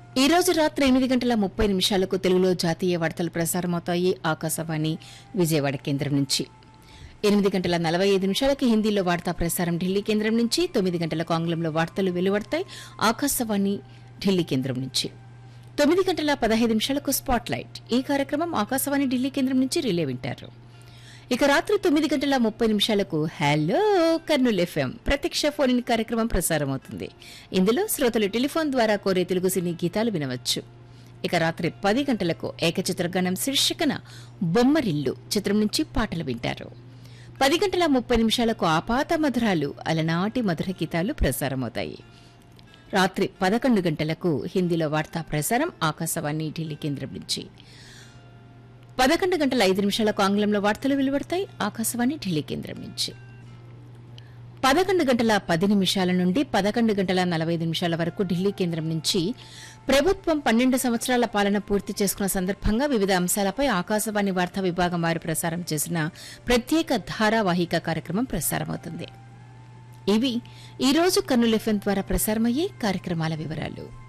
ఈ రోజు రాత్రి ఎనిమిది గంటల ముప్పై నిమిషాలకు తెలుగులో జాతీయ వార్తలు ప్రసారమవుతాయి ఆకాశవాణి విజయవాడ కేంద్రం నుంచి ఎనిమిది గంటల నలభై ఐదు నిమిషాలకి హిందీలో వార్తా ప్రసారం ఢిల్లీ కేంద్రం నుంచి తొమ్మిది గంటలకు ఆంగ్లంలో వార్తలు వెలువడతాయి ఆకాశవాణి ఢిల్లీ కేంద్రం నుంచి తొమ్మిది గంటల పదహైదు నిమిషాలకు స్పాట్ లైట్ ఈ కార్యక్రమం ఆకాశవాణి ఢిల్లీ కేంద్రం నుంచి రిలే వింటారు ఇక రాత్రి తొమ్మిది గంటల ముప్పై నిమిషాలకు హలో కర్నూలు ఎఫ్ఎం ప్రత్యక్ష ఫోన్ ఇన్ కార్యక్రమం ప్రసారమవుతుంది ఇందులో శ్రోతలు టెలిఫోన్ ద్వారా కోరే తెలుగు సినీ గీతాలు వినవచ్చు ఇక రాత్రి పది గంటలకు ఏకచిత్రగానం శీర్షికన బొమ్మరిల్లు చిత్రం నుంచి పాటలు వింటారు పది గంటల ముప్పై నిమిషాలకు ఆపాత మధురాలు అలనాటి మధుర గీతాలు ప్రసారమవుతాయి రాత్రి పదకొండు గంటలకు హిందీలో వార్తా ప్రసారం ఆకాశవాణి ఢిల్లీ కేంద్రం నుంచి పదకొండు గంటల ఐదు నిమిషాలకు ఆంగ్లంలో వార్తలు వెలువడతాయి ఆకాశవాణి ఢిల్లీ కేంద్రం నుంచి పదకొండు గంటల పది నిమిషాల నుండి పదకొండు గంటల నలభై ఐదు నిమిషాల వరకు ఢిల్లీ కేంద్రం నుంచి ప్రభుత్వం పన్నెండు సంవత్సరాల పాలన పూర్తి చేసుకున్న సందర్భంగా వివిధ అంశాలపై ఆకాశవాణి వార్తా విభాగం వారు ప్రసారం చేసిన ప్రత్యేక ధారావాహిక కార్యక్రమం ప్రసారమవుతుంది ఇవి ఈ రోజు కర్నూలు ఎఫ్ఎం ద్వారా ప్రసారమయ్యే కార్యక్రమాల వివరాలు